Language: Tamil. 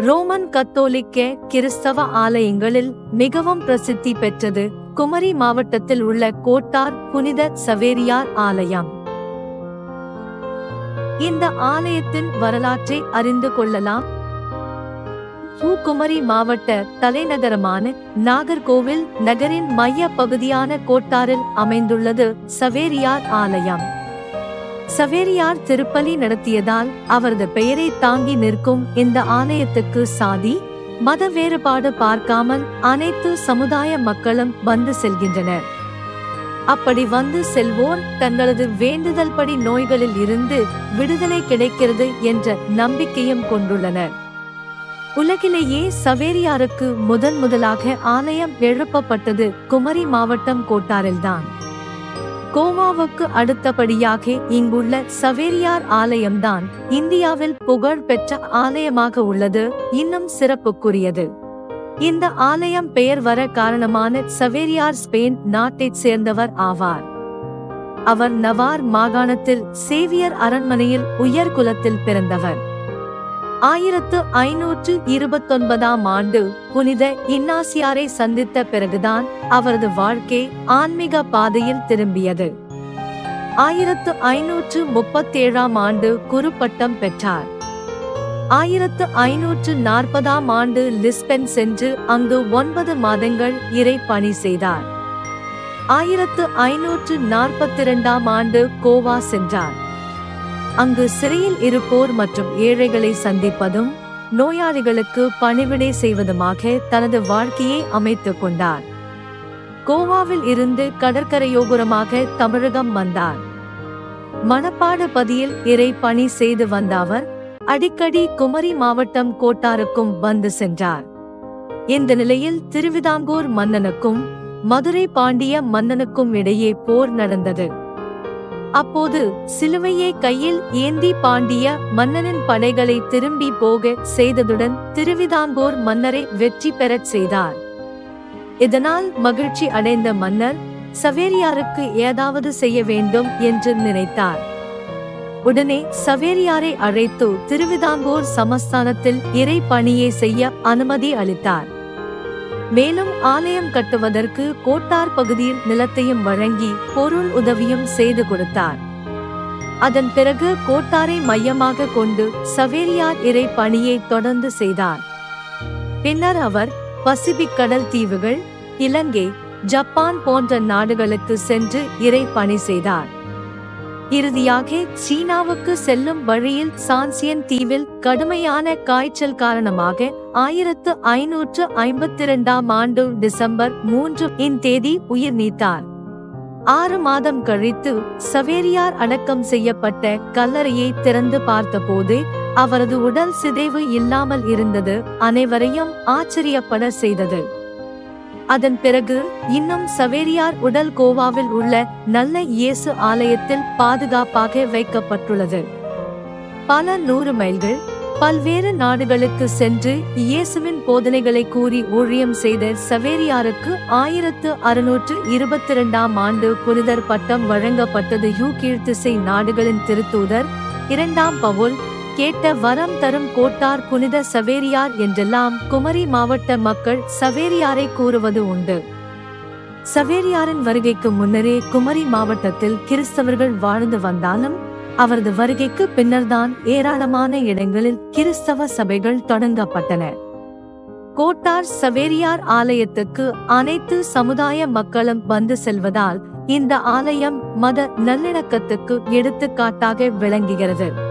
ரோமன் கத்தோலிக்க கிறிஸ்தவ ஆலயங்களில் மிகவும் பிரசித்தி பெற்றது குமரி மாவட்டத்தில் உள்ள கோட்டார் புனித சவேரியார் ஆலயம் இந்த ஆலயத்தின் வரலாற்றை அறிந்து கொள்ளலாம் பூக்குமரி மாவட்ட தலைநகரமான நாகர்கோவில் நகரின் மைய பகுதியான கோட்டாரில் அமைந்துள்ளது சவேரியார் ஆலயம் சவேரியார் திருப்பலி நடத்தியதால் அவரது பெயரை தாங்கி நிற்கும் இந்த ஆலயத்துக்கு சாதி மத வேறுபாடு பார்க்காமல் அனைத்து சமுதாய மக்களும் வந்து செல்கின்றனர் அப்படி வந்து செல்வோர் தங்களது வேண்டுதல் படி நோய்களில் இருந்து விடுதலை கிடைக்கிறது என்ற நம்பிக்கையும் கொண்டுள்ளனர் உலகிலேயே சவேரியாருக்கு முதன் முதலாக ஆலயம் எழுப்பப்பட்டது குமரி மாவட்டம் கோட்டாரில்தான் கோவாவுக்கு அடுத்தபடியாக இங்குள்ள சவேரியார் ஆலயம்தான் இந்தியாவில் புகழ் பெற்ற ஆலயமாக உள்ளது இன்னும் சிறப்புக்குரியது இந்த ஆலயம் பெயர் வர காரணமான சவேரியார் ஸ்பெயின் நாட்டைச் சேர்ந்தவர் ஆவார் அவர் நவார் மாகாணத்தில் சேவியர் அரண்மனையில் உயர் குலத்தில் பிறந்தவர் ஆயிரத்து ஐநூற்று இருபத்தொன்பதாம் ஆண்டு புனித இன்னாசியாரை சந்தித்த பிறகுதான் அவரது வாழ்க்கை ஆன்மீக பாதையில் திரும்பியது ஆயிரத்து ஐநூற்று முப்பத்தேழாம் ஆண்டு குருப்பட்டம் பெற்றார் ஆயிரத்து ஐநூற்று நாற்பதாம் ஆண்டு லிஸ்பென் சென்று அங்கு ஒன்பது மாதங்கள் இறை பணி செய்தார் ஆயிரத்து ஐநூற்று நாற்பத்தி இரண்டாம் ஆண்டு கோவா சென்றார் அங்கு சிறையில் இருப்போர் மற்றும் ஏழைகளை சந்திப்பதும் நோயாளிகளுக்கு பணிவிடை செய்வதுமாக தனது வாழ்க்கையை அமைத்துக் கொண்டார் கோவாவில் இருந்து கடற்கரையோபுரமாக தமிழகம் வந்தார் மணப்பாடு பதியில் இறை பணி செய்து வந்த அவர் அடிக்கடி குமரி மாவட்டம் கோட்டாருக்கும் வந்து சென்றார் இந்த நிலையில் திருவிதாங்கூர் மன்னனுக்கும் மதுரை பாண்டிய மன்னனுக்கும் இடையே போர் நடந்தது அப்போது சிலுவையை கையில் ஏந்தி பாண்டிய மன்னனின் படைகளை திரும்பி போக செய்ததுடன் திருவிதாங்கூர் மன்னரை வெற்றி பெறச் செய்தார் இதனால் மகிழ்ச்சி அடைந்த மன்னர் சவேரியாருக்கு ஏதாவது செய்ய வேண்டும் என்று நினைத்தார் உடனே சவேரியாரை அழைத்து திருவிதாங்கூர் சமஸ்தானத்தில் இறை பணியை செய்ய அனுமதி அளித்தார் மேலும் ஆலயம் கட்டுவதற்கு கோட்டார் பகுதியில் நிலத்தையும் வழங்கி பொருள் உதவியும் செய்து கொடுத்தார் அதன் பிறகு கோட்டாரை மையமாக கொண்டு சவேரியார் இறை பணியை தொடர்ந்து செய்தார் பின்னர் அவர் பசிபிக் கடல் தீவுகள் இலங்கை ஜப்பான் போன்ற நாடுகளுக்கு சென்று இறை பணி செய்தார் இறுதியாக சீனாவுக்கு செல்லும் வழியில் சான்சியன் தீவில் கடுமையான காய்ச்சல் காரணமாக ஆயிரத்து ஐநூற்று ஐம்பத்தி இரண்டாம் ஆண்டு டிசம்பர் மூன்று இன் தேதி உயிர் நீத்தார் ஆறு மாதம் கழித்து சவேரியார் அடக்கம் செய்யப்பட்ட கல்லறையை திறந்து பார்த்தபோது அவரது உடல் சிதைவு இல்லாமல் இருந்தது அனைவரையும் ஆச்சரியப்பட செய்தது அதன் பிறகு இன்னும் சவேரியார் உடல் கோவாவில் உள்ள நல்ல இயேசு ஆலயத்தில் பாதுகாப்பாக வைக்கப்பட்டுள்ளது பல நூறு மைல்கள் பல்வேறு நாடுகளுக்கு சென்று இயேசுவின் போதனைகளை கூறி ஊழியம் செய்த சவேரியாருக்கு ஆயிரத்து அறுநூற்று இருபத்தி இரண்டாம் ஆண்டு புனிதர் பட்டம் வழங்கப்பட்டது யூ கீழ்த்திசை நாடுகளின் திருத்தூதர் இரண்டாம் பவுல் கேட்ட வரம் தரும் கோட்டார் புனித சவேரியார் என்றெல்லாம் குமரி மாவட்ட மக்கள் சவேரியாரை கூறுவது உண்டு சவேரியாரின் வருகைக்கு முன்னரே குமரி மாவட்டத்தில் கிறிஸ்தவர்கள் வாழ்ந்து வந்தாலும் அவரது வருகைக்கு பின்னர்தான் ஏராளமான இடங்களில் கிறிஸ்தவ சபைகள் தொடங்கப்பட்டன கோட்டார் சவேரியார் ஆலயத்துக்கு அனைத்து சமுதாய மக்களும் வந்து செல்வதால் இந்த ஆலயம் மத நல்லிணக்கத்துக்கு எடுத்துக்காட்டாக விளங்குகிறது